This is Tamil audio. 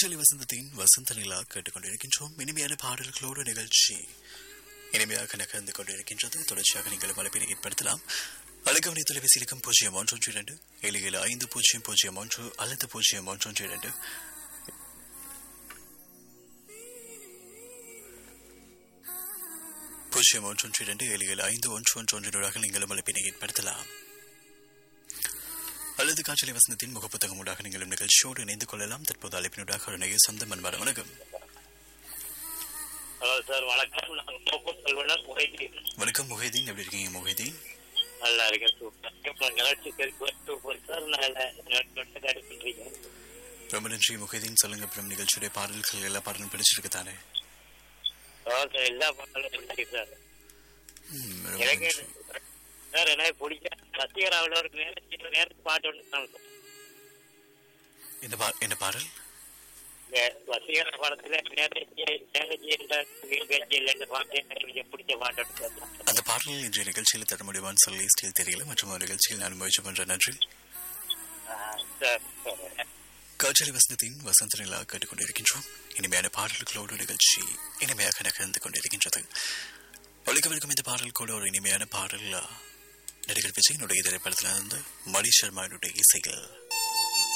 காற்றலி வசந்தத்தின் வசந்த நிலா கேட்டுக்கொண்டிருக்கின்றோம் இனிமையான பாடல்களோடு நிகழ்ச்சி இனிமையாக நகர்ந்து கொண்டிருக்கின்றது தொடர்ச்சியாக நீங்கள் வலைப்பினை ஏற்படுத்தலாம் அழகவனி தொலைபேசி இலக்கம் பூஜ்ஜியம் ஒன்று இரண்டு ஏழு ஏழு ஐந்து பூஜ்ஜியம் பூஜ்ஜியம் ஒன்று அல்லது பூஜ்ஜியம் ஒன்று இரண்டு பூஜ்ஜியம் ஒன்று இரண்டு ஏழு ஏழு ஐந்து ஒன்று ஒன்று ஒன்றினூடாக நீங்களும் அழைப்பினை ஏற்படுத்தலாம் அல்லது காற்றலை வசந்தத்தின் முகப்புத்தகம் ஊடாக நீங்களும் நிகழ்ச்சியோடு இணைந்து கொள்ளலாம் தற்போது அழைப்பினூடாக ஒரு நேய சொந்தம் அன்பான வணக்கம் ஹலோ சார் வணக்கம் நான் கோபு செல்வனர் முகைதீன் வணக்கம் முஹைதீன் எப்படி இருக்கீங்க முஹைதீன் நல்லா இருக்கேன் சூப்பர் இப்போ நிகழ்ச்சி கேட்க சூப்பர் சார் நான் நட்டு பண்றீங்க ரொம்ப நன்றி முஹைதீன் சொல்லுங்க அப்புறம் நிகழ்ச்சியுடைய பாடல்கள் எல்லா பாடலும் பிடிச்சிருக்கு தானே ஓகே எல்லா பாடலும் பிடிச்சி சார் ம், ரொம்ப எனக்கு நன்றி. சார் எனக்கு பிடிச்ச ரசிகராவில் ஒரு நேரத்தில் நேரத்து பாட்டு ஒன்று தான் சார் என்ன பா என்ன பாடல் இந்த வசீகர படத்துல நேரச்சி நேரச்சி என்ற பேச்சில் என்ற பாட்டு எனக்கு பிடிச்ச பாட்டு ஒன்று சார் அந்த பாடல் இன்றைய நிகழ்ச்சியில் தர முடியுமான்னு சொல்லி ஸ்டில் தெரியல மற்றும் ஒரு நிகழ்ச்சியில் நான் முயற்சி பண்றேன் நன்றி ஆ, சார் சார் காற்றலை வசந்தத்தின் வசந்த நிலா கேட்டுக்கொண்டிருக்கின்றோம் இனிமையான பாடல்களோடு நிகழ்ச்சி இனிமையாக நகர்ந்து கொண்டிருக்கின்றது ஒழிக்கவிருக்கும் இந்த பாடல் கூட ஒரு இனிமையான பாடல் நடிகர் விஜயனுடைய திரைப்படத்திலிருந்து மணி சர்மானுடைய இசையில்